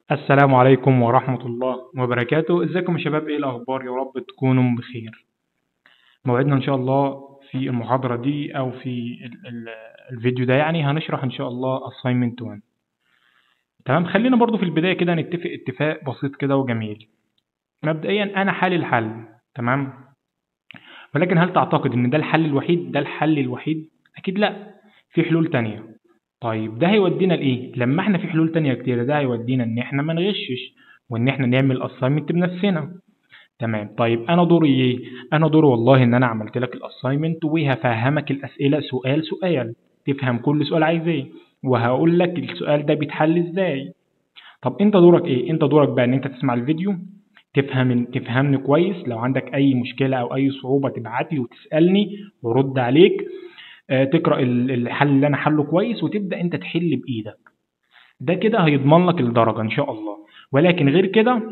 السلام عليكم ورحمة الله وبركاته ازيكم يا شباب ايه الاخبار يا رب تكونوا بخير موعدنا ان شاء الله في المحاضرة دي او في ال ال الفيديو ده يعني هنشرح ان شاء الله assignment 1 تمام خلينا برضو في البداية كده نتفق اتفاق بسيط كده وجميل مبدئيا انا حالي الحل تمام ولكن هل تعتقد ان ده الحل الوحيد ده الحل الوحيد اكيد لا في حلول تانية طيب ده هيودينا لايه لما احنا في حلول تانية كتير ده هيودينا ان احنا ما نغشش وان احنا نعمل assignment بنفسنا تمام طيب انا دوري ايه انا دوري والله ان انا عملت لك الاساينمنت وهفهمك الاسئله سؤال سؤال تفهم كل سؤال عايز ايه وهقول لك السؤال ده بيتحل ازاي طب انت دورك ايه انت دورك بقى ان انت تسمع الفيديو تفهم تفهمني كويس لو عندك اي مشكله او اي صعوبه تبعت لي وتسالني وارد عليك آه، تقرا ال- الحل اللي انا حله كويس وتبدا انت تحل بايدك ده كده هيضمن لك الدرجه ان شاء الله ولكن غير كده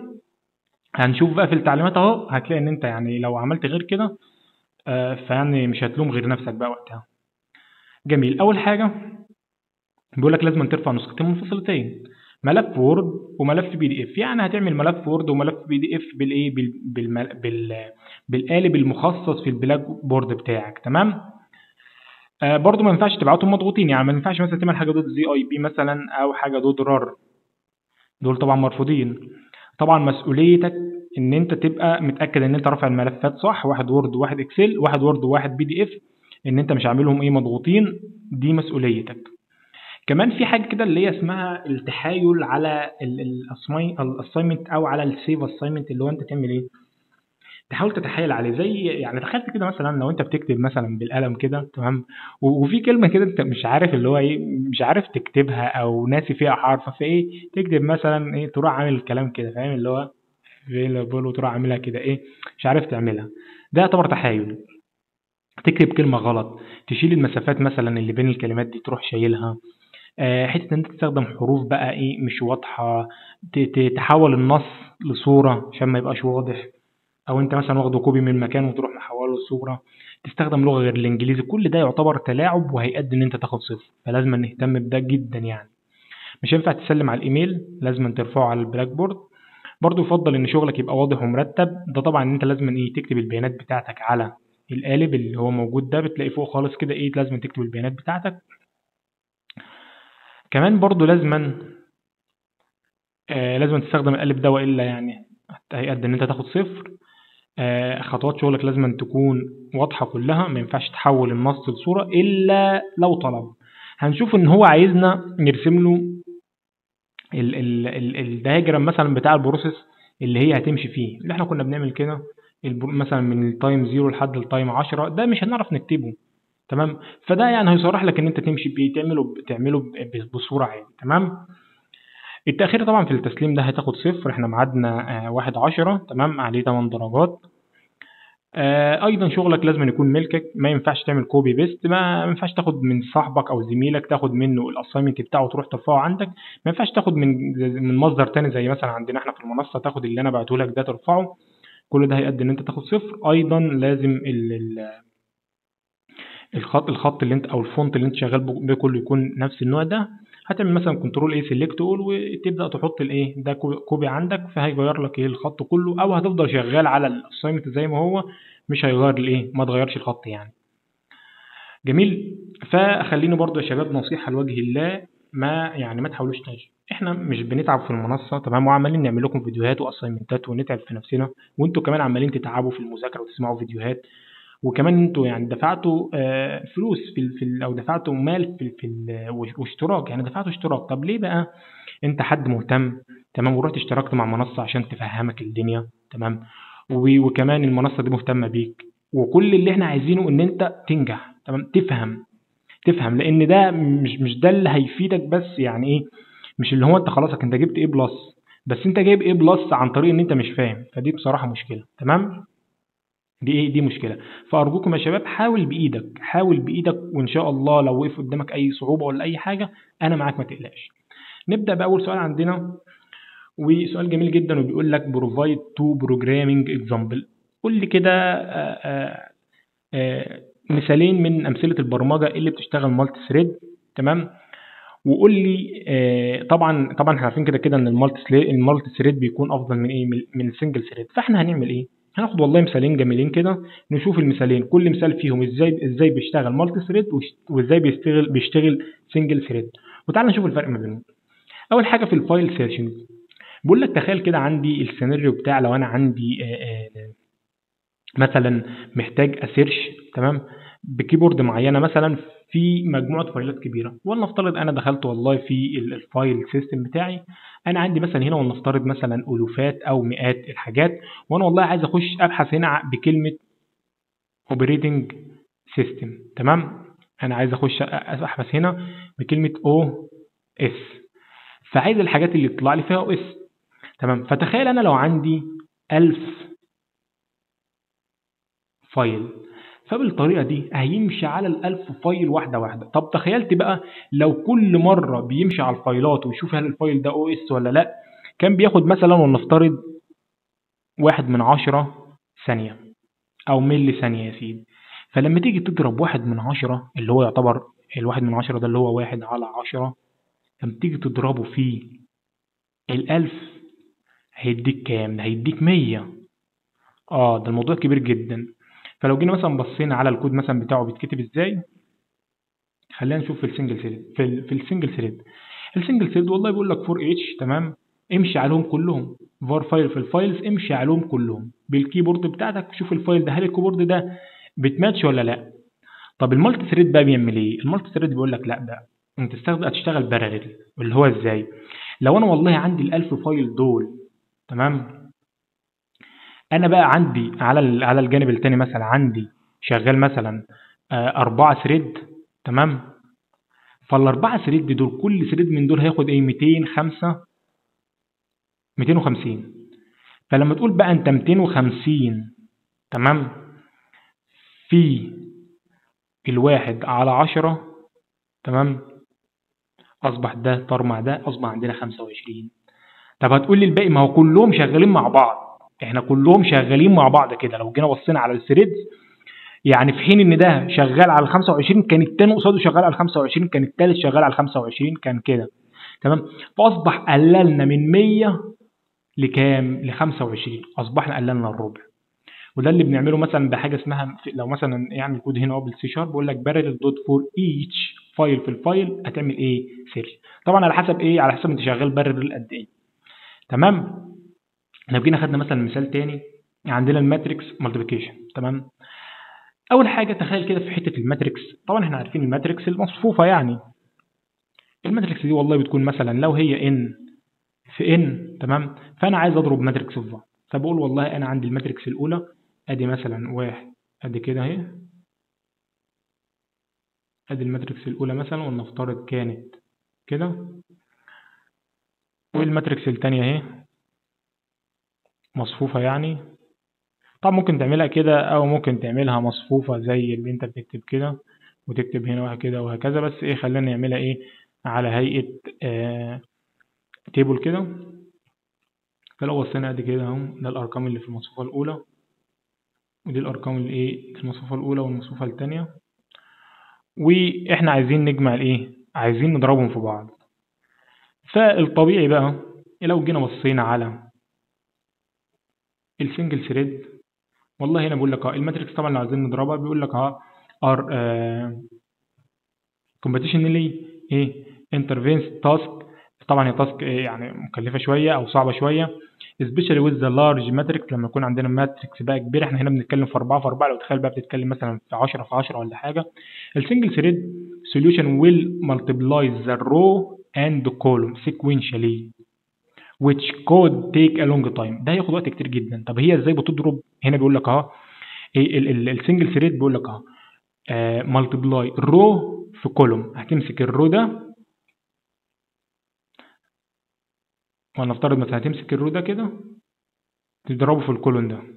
هنشوف بقى في التعليمات اهو هتلاقي ان انت يعني لو عملت غير كده آه، فيعني مش هتلوم غير نفسك بقى وقتها جميل اول حاجه بيقول لك لازم ترفع نسختين منفصلتين ملف وورد وملف بي دي اف يعني هتعمل ملف وورد وملف بي دي اف بالايه بال بالمل... بال بالقالب المخصص في البلاك بورد بتاعك تمام آه برضو ما ينفعش تبعتهم مضغوطين يعني ما ينفعش مثلا تعمل حاجه دوت زي اي بي مثلا او حاجه دوت رار دول طبعا مرفوضين طبعا مسؤوليتك ان انت تبقى متاكد ان انت رافع الملفات صح واحد وورد وواحد اكسل واحد وورد وواحد بي دي اف ان انت مش عاملهم ايه مضغوطين دي مسؤوليتك كمان في حاجه كده اللي هي اسمها التحايل على الاساينمنت او على السيف اساينمنت اللي هو انت تعمل ايه تحاول تتحايل عليه زي يعني تخيل كده مثلا لو انت بتكتب مثلا بالقلم كده تمام و- وفي كلمه كده انت مش عارف اللي هو ايه مش عارف تكتبها او ناسي فيها حرف فايه تكتب مثلا ايه تروح عامل الكلام كده فاهم اللي هو available وتروح عاملها كده ايه مش عارف تعملها ده يعتبر تحايل تكتب كلمه غلط تشيل المسافات مثلا اللي بين الكلمات دي تروح شايلها آه، حته ان انت تستخدم حروف بقى ايه مش واضحه ت- ت- تحول النص لصوره عشان ما يبقاش واضح او انت مثلا واخده كوبي من مكان وتروح محوله لصوره تستخدم لغه غير الانجليزي كل ده يعتبر تلاعب وهيؤدي ان انت تاخد صفر فلازم نهتم بده جدا يعني مش هينفع تسلم على الايميل لازم ترفعه على البلاك بورد برضه يفضل ان شغلك يبقى واضح ومرتب ده طبعا ان انت لازم ايه تكتب البيانات بتاعتك على القالب اللي هو موجود ده بتلاقي فوق خالص كده ايه لازم تكتب البيانات بتاعتك كمان برضه لازما آه لازم تستخدم القالب ده والا يعني هيؤدي ان انت تاخد صفر آه خطوات شغلك لازم تكون واضحه كلها ما ينفعش تحول النص لصوره الا لو طلب هنشوف ان هو عايزنا نرسم له ال- ال- ال- الدايجرام مثلا بتاع البروسيس اللي هي هتمشي فيه اللي احنا كنا بنعمل كده البر- مثلا من التايم 0 لحد التايم 10 ده مش هنعرف نكتبه تمام فده يعني هيصرح لك ان انت تمشي بيه تعمله تعمله ب- ب- بصوره عادي تمام التأخير طبعا في التسليم ده هتاخد صفر احنا ميعادنا آه، واحد عشرة تمام عليه 8 درجات آه، ايضا شغلك لازم يكون ملكك ما ينفعش تعمل كوبي بيست ما ما ينفعش تاخد من صاحبك او زميلك تاخد منه الاساينمنت بتاعه وتروح ترفعه عندك ما ينفعش تاخد من من مصدر تاني زي مثلا عندنا احنا في المنصه تاخد اللي انا بعته لك ده ترفعه كل ده هيؤدي ان انت تاخد صفر ايضا لازم ال ال الخط الخط اللي انت او الفونت اللي انت شغال بيه كله يكون نفس النوع ده هتعمل مثلا كنترول ايه سيلكت اول وتبدا تحط الايه ده كو- كوبي عندك فهيغير لك ايه الخط كله او هتفضل شغال على الاساينمنت زي ما هو مش هيغير الايه ما تغيرش الخط يعني جميل فخليني برضو يا شباب نصيحه لوجه الله ما يعني ما تحاولوش تنجوا احنا مش بنتعب في المنصه تمام وعمالين نعمل لكم فيديوهات واساينمنتات ونتعب في نفسنا وانتوا كمان عمالين تتعبوا في المذاكره وتسمعوا فيديوهات وكمان انتوا يعني دفعتوا آه، فلوس في ال- في ال- او دفعتوا مال في ال- في ال- وش- واشتراك يعني دفعتوا اشتراك طب ليه بقى انت حد مهتم تمام ورحت اشتركت مع منصه عشان تفهمك الدنيا تمام و- وكمان المنصه دي مهتمه بيك وكل اللي احنا عايزينه ان انت تنجح تمام تفهم تفهم لان ده مش مش ده اللي هيفيدك بس يعني ايه مش اللي هو انت خلاص انت جبت ايه بلس بس انت جايب ايه بلس عن طريق ان انت مش فاهم فدي بصراحه مشكله تمام دي ايه دي مشكله فارجوكم يا شباب حاول بايدك حاول بايدك وان شاء الله لو وقف قدامك اي صعوبه ولا اي حاجه انا معاك ما تقلقش نبدا باول سؤال عندنا وسؤال جميل جدا وبيقول لك provide two programming example قول لي كده آه، آه، آه، مثالين من امثله البرمجه اللي بتشتغل مالتي ثريد تمام وقول لي آه طبعا طبعا احنا عارفين كده كده ان المالتي المالتي ثريد بيكون افضل من ايه من- من السنجل ثريد فاحنا هنعمل ايه هناخد والله مثالين جميلين كده نشوف المثالين كل مثال فيهم ازاي ازاي بيشتغل مالتي ثريد وازاي بيشتغل بيشتغل سنجل ثريد وتعال نشوف الفرق ما بينهم اول حاجه في الفايل سيرشنج بقول لك تخيل كده عندي السيناريو بتاع لو انا عندي آه، آه، مثلا محتاج اسيرش تمام بكيبورد معينه مثلا في مجموعه فايلات كبيره ولنفترض انا دخلت والله في ال- الفايل سيستم بتاعي انا عندي مثلا هنا ولنفترض مثلا الوفات او مئات الحاجات وانا والله عايز اخش ابحث هنا ع- بكلمه اوبريتنج سيستم تمام انا عايز اخش أ- ابحث هنا بكلمه او اس فعايز الحاجات اللي تطلع لي فيها او اس تمام فتخيل انا لو عندي 1000 فايل فبالطريقه دي هيمشي على الألف فايل واحده واحده طب تخيلت بقى لو كل مره بيمشي على الفايلات ويشوف هل الفايل ده او اس ولا لا كان بياخد مثلا ولنفترض واحد من عشرة ثانيه او ملي ثانيه يا سيدي فلما تيجي تضرب واحد من عشرة اللي هو يعتبر الواحد من عشرة ده اللي هو واحد على عشرة لما تيجي تضربه في الألف هيديك كام؟ ده هيديك مية اه ده الموضوع كبير جدا فلو جينا مثلا بصينا على الكود مثلا بتاعه بيتكتب ازاي خلينا نشوف في السنجل ثريد في, ال في السنجل ثريد السنجل ثريد والله بيقول لك فور اتش تمام امشي عليهم كلهم فار فايل في الفايلز امشي عليهم كلهم بالكيبورد بتاعتك شوف الفايل ده هل الكيبورد ده بتماتش ولا لا طب المالتي ثريد بقى بيعمل ايه المالتي ثريد بيقول لك لا بقى انت تستخدم هتشتغل باراليل اللي هو ازاي لو انا والله عندي ال1000 فايل دول تمام انا بقى عندي على ال- على الجانب التاني مثلا عندي شغال مثلا آه، أربعة ثريد تمام فالأربعة ثريد دول كل ثريد من دول هياخد إيه 205 250 فلما تقول بقى أنت 250 تمام في الواحد على عشرة تمام أصبح ده طار مع ده أصبح عندنا 25 طب هتقول لي الباقي ما هو كلهم شغالين مع بعض احنا كلهم شغالين مع بعض كده لو جينا بصينا على الثريدز يعني في حين ان ده شغال على ال 25 كان التاني قصاده شغال على ال 25 كان التالت شغال على ال 25 كان كده تمام فاصبح قللنا من 100 لكام ل 25 اصبحنا قللنا الربع وده اللي بنعمله مثلا بحاجه اسمها في- لو مثلا يعني الكود هنا هو بالسي شارب بيقول لك بارل دوت فور ايتش فايل في الفايل هتعمل ايه سيرش طبعا على حسب ايه على حسب انت شغال بارل قد ايه تمام لو جينا خدنا مثلا مثال تاني عندنا الماتريكس مالتيبيكيشن تمام اول حاجه تخيل كده في حته الماتريكس طبعا احنا عارفين الماتريكس المصفوفه يعني الماتريكس دي والله بتكون مثلا لو هي ان في ان تمام فانا عايز اضرب ماتريكس في بعض فبقول والله انا عندي الماتريكس الاولى ادي مثلا واحد ادي كده اهي ادي الماتريكس الاولى مثلا ولنفترض كانت كده والماتريكس الثانيه اهي مصفوفه يعني طبعا ممكن تعملها كده او ممكن تعملها مصفوفة زي اللي انت بتكتب كده وتكتب هنا وهكذا وهكذا بس ايه خلينا نعملها ايه على هيئة آه تيبل كده فلو بصينا ادي كده اهو ده الارقام اللي في المصفوفة الاولى ودي الارقام اللي ايه في المصفوفة الاولى والمصفوفة الثانية واحنا عايزين نجمع الايه عايزين نضربهم في بعض فالطبيعي بقى لو جينا بصينا على السنجل ثريد والله هنا بيقول لك اه الماتريكس طبعا لو عايزين نضربها بيقول لك اه ار كومبيتيشنالي ايه انترفينس تاسك طبعا هي تاسك إيه يعني مكلفه شويه او صعبه شويه especially with the large matrix لما يكون عندنا ماتريكس بقى كبير احنا هنا بنتكلم في 4 في 4 لو تخيل بقى بتتكلم مثلا في 10 في 10 ولا حاجه السنجل ثريد solution will multiply the row and column sequentially which could take a long time ده هياخد وقت كتير جدا طب هي ازاي بتضرب هنا بيقول لك اهو السنجل ثريد بيقول لك اهو مالتبلاي رو في كولوم هتمسك الرو ده ونفترض مثلا هتمسك الرو ده كده تضربه في الكولون ده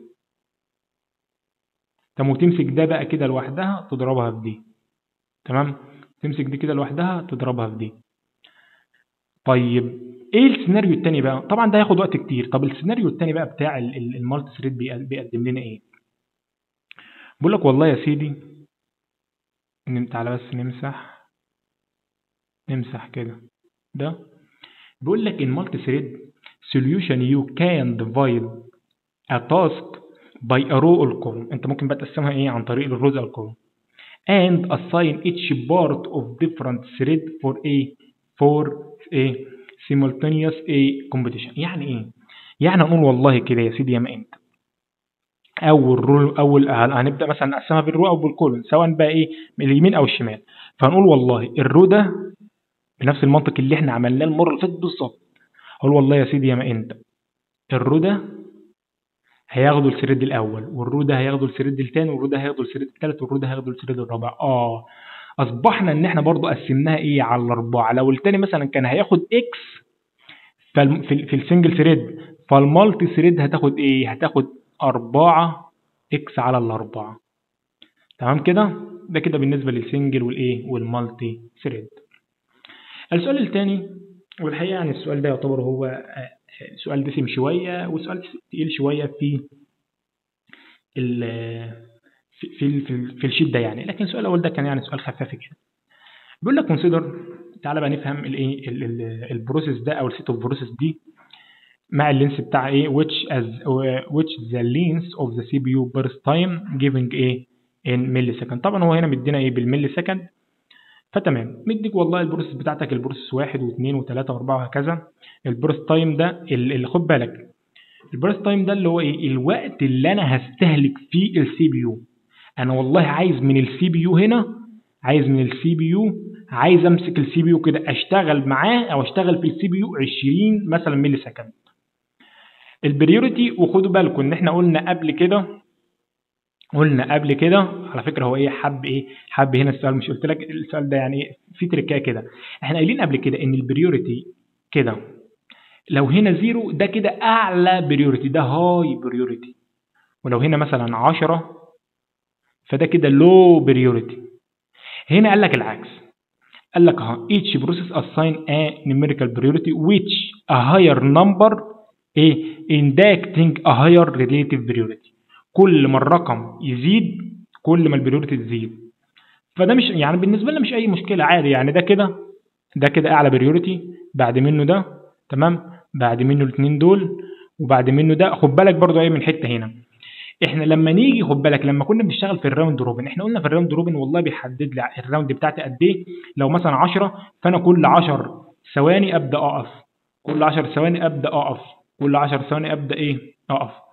طب وتمسك ده بقى كده لوحدها تضربها في دي تمام تمسك دي كده لوحدها تضربها في دي طيب ايه السيناريو التاني بقى طبعا ده هياخد وقت كتير طب السيناريو التاني بقى بتاع المالتي ثريد بيقدم لنا ايه بقول لك والله يا سيدي ان تعالى بس نمسح نمسح كده ده بيقول لك in multi thread solution you can divide a task by a row or column انت ممكن بقى تقسمها ايه عن طريق الروز او الكولوم and assign each part of different thread for a for a simultaneous a competition يعني ايه يعني نقول والله كده يا سيدي يا ما انت اول رو اول هنبدا مثلا نقسمها بالرو او بالكولون سواء بقى ايه من اليمين او الشمال فهنقول والله الرو ده بنفس المنطق اللي احنا عملناه المره اللي فاتت بالظبط اقول والله يا سيدي يا ما انت الرو ده هياخدوا الثريد الاول والرو ده هياخدوا الثريد الثاني والرو ده هياخدوا الثريد الثالث والرو ده هياخدوا الثريد الرابع اه اصبحنا ان احنا برضو قسمناها ايه على الاربعه لو الثاني مثلا كان هياخد اكس في في السنجل ثريد فالمالتي ثريد هتاخد ايه هتاخد أربعة اكس على الأربعة تمام كده ده كده بالنسبة للسنجل والايه والمالتي ثريد السؤال الثاني والحقيقة يعني السؤال ده يعتبر هو سؤال دسم شوية وسؤال تقيل شوية في ال في في, في, في الشيت ده يعني لكن السؤال الأول ده كان يعني سؤال خفيف كده بيقول لك كونسيدر تعالى بقى نفهم الايه البروسيس ده او السيت اوف بروسيس دي مع اللينس بتاع ايه which as which the length of the CPU burst time giving ايه in millisecond طبعا هو هنا مدينا ايه بالملي سكند فتمام مديك والله البروسيس بتاعتك البروسيس واحد واثنين وثلاثة واربعة وهكذا البروسيس تايم ده اللي خد بالك البروسيس تايم ده اللي هو ايه الوقت اللي انا هستهلك فيه السي بي يو انا والله عايز من السي بي يو هنا عايز من السي بي يو عايز امسك السي بي يو كده اشتغل معاه او اشتغل في السي بي يو 20 مثلا ملي سكند البريوريتي وخدوا بالكم ان احنا قلنا قبل كده قلنا قبل كده على فكره هو ايه حب ايه حب هنا السؤال مش قلت لك السؤال ده يعني ايه في تركايه كده احنا قايلين قبل كده ان البريوريتي كده لو هنا زيرو ده كده اعلى بريوريتي ده هاي بريوريتي ولو هنا مثلا 10 فده كده لو بريوريتي هنا قال لك العكس قال لك ها each process assign a numerical priority which a higher number ايه inducting a higher relative priority كل ما الرقم يزيد كل ما البريوريتي تزيد فده مش يعني بالنسبه لنا مش اي مشكله عادي يعني ده كده ده كده اعلى بريوريتي بعد منه ده تمام بعد منه الاثنين دول وبعد منه ده خد بالك برضو ايه من حته هنا احنا لما نيجي خد بالك لما كنا بنشتغل في الراوند روبن احنا قلنا في الراوند روبن والله بيحدد لي الراوند بتاعتي قد ايه لو مثلا 10 فانا كل 10 ثواني ابدا اقف كل 10 ثواني ابدا اقف كل 10 ثواني ابدا ايه اقف